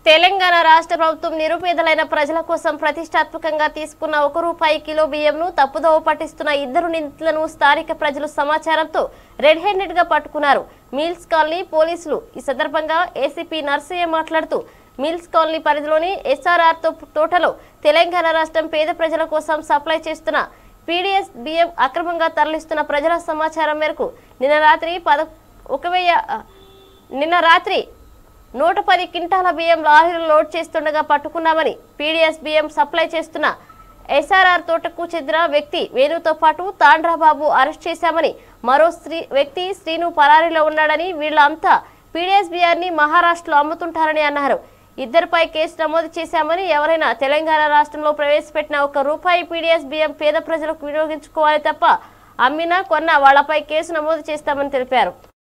తెలంగాణ రాష్ట్ర ప్రభుత్వం నిరుపేదలైన ప్రజల కోసం ప్రతిష్టాత్మకంగా తీసుకున్న ఒక రూపాయి కిలో బియ్యంను తప్పుదోవ పట్టిస్తున్న ఇద్దరు నిందితులను స్థానిక ప్రజలు సమాచారంతో రెడ్ హ్యాండెడ్ గా పట్టుకున్నారు మిల్స్ కాలనీ పోలీసులు ఈ సందర్భంగా ఏసీపీ నర్సయ్య మాట్లాడుతూ మిల్స్ కాలనీ పరిధిలోని ఎస్ఆర్ఆర్ తోటలో తెలంగాణ రాష్ట్రం పేద ప్రజల కోసం సప్లై చేస్తున్న పీడీఎస్ బియ్యం అక్రమంగా తరలిస్తున్న ప్రజల సమాచారం మేరకు నిన్న రాత్రి పద ఒక వెయ్యి నిన్న రాత్రి నూట పది క్వింటాల బియ్యం లారీలు లోడ్ చేస్తుండగా పట్టుకున్నామని పీడీఎస్ బియ్యం సప్లై చేస్తున్న ఎస్ఆర్ఆర్ తోటకు చెందిన వ్యక్తి వేణుతో పాటు తాండ్రాబాబు అరెస్ట్ చేశామని మరో స్త్రీ వ్యక్తి శ్రీను పరారీలో ఉన్నాడని వీళ్ళంతా పీడీఎస్ బియ్యాన్ని మహారాష్ట్రలో అమ్ముతుంటారని అన్నారు ఇద్దరిపై కేసు నమోదు చేశామని ఎవరైనా తెలంగాణ రాష్ట్రంలో ప్రవేశపెట్టిన ఒక రూపాయి పీడీఎస్ బియ్యం పేద ప్రజలకు వినియోగించుకోవాలి తప్ప అమ్మినా కొన్న వాళ్లపై కేసు నమోదు చేస్తామని తెలిపారు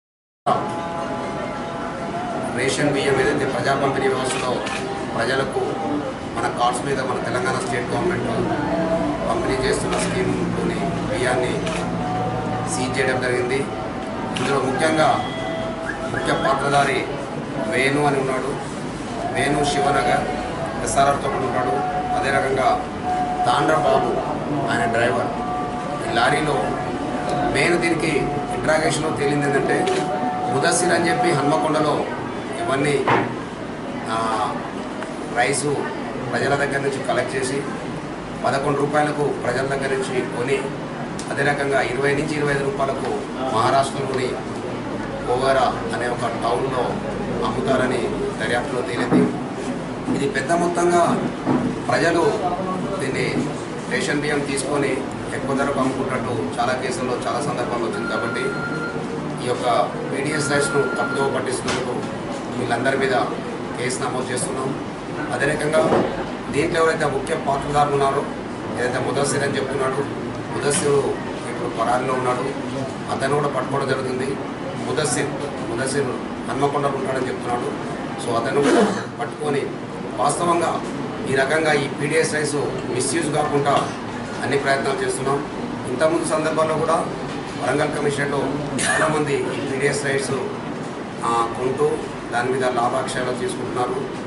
రేషన్ బియ్యం ఏదైతే ప్రజా పంపిణీ వ్యవస్థలో ప్రజలకు మన కార్డ్స్ మీద మన తెలంగాణ స్టేట్ గవర్నమెంట్ పంపిణీ చేస్తున్న స్కీమ్లోని బియ్యాన్ని సీజ్ చేయడం జరిగింది ఇందులో ముఖ్యంగా ముఖ్య పాత్రధారి వేణు అని ఉన్నాడు వేణు శివనగర్ ఎస్ఆర్ఆర్తో ఉన్నాడు అదే రకంగా తాండ్ర బాబు ఆయన డ్రైవర్ ఈ లారీలో మెయిన్ దీనికి ఇంట్రాగేషన్లో తేలింది ఏంటంటే ముదస్సిర్ అని చెప్పి హన్మకొండలో ఇవన్నీ ఆ, రైసు ప్రజల దగ్గర నుంచి కలెక్ట్ చేసి పదకొండు రూపాయలకు ప్రజల దగ్గర నుంచి కొని అదే రకంగా ఇరవై నుంచి ఇరవై ఐదు రూపాయలకు మహారాష్ట్రలోని కోగారా అనే ఒక టౌన్లో అమ్ముతారని దర్యాప్తులో తేలింది ఇది పెద్ద మొత్తంగా ప్రజలు దీన్ని రేషన్ బియ్యం తీసుకొని ఎక్కువ ధరకు అమ్ముకుంటున్నట్టు చాలా కేసుల్లో చాలా సందర్భాలు వచ్చింది కాబట్టి ఈ యొక్క పీడిఎస్ రైస్ను తప్పుదోవ పట్టిస్తున్నందుకు వీళ్ళందరి మీద కేసు నమోదు చేస్తున్నాం అదే రకంగా దీంట్లో ఎవరైతే ముఖ్య పాత్రదారులు ఉన్నారో ఏదైతే ముదస్సిర్ అని చెప్తున్నాడు ముదస్సిరు ఇప్పుడు పరారిలో ఉన్నాడు అతను కూడా పట్టుకోవడం జరుగుతుంది ముదస్సిర్ ముదస్సిర్ హన్మకొండలో ఉంటాడని చెప్తున్నాడు సో అతను కూడా పట్టుకొని వాస్తవంగా ఈ రకంగా ఈ పీడిఎస్ రైస్ మిస్యూజ్ కాకుండా అన్ని ప్రయత్నాలు చేస్తున్నాం ఇంతకుముందు సందర్భాల్లో కూడా వరంగల్ కమిషన్లో చాలామంది ఈ పీడిఎస్ రైట్స్ కొంటూ దాని మీద లాభాక్షరాలు తీసుకుంటున్నారు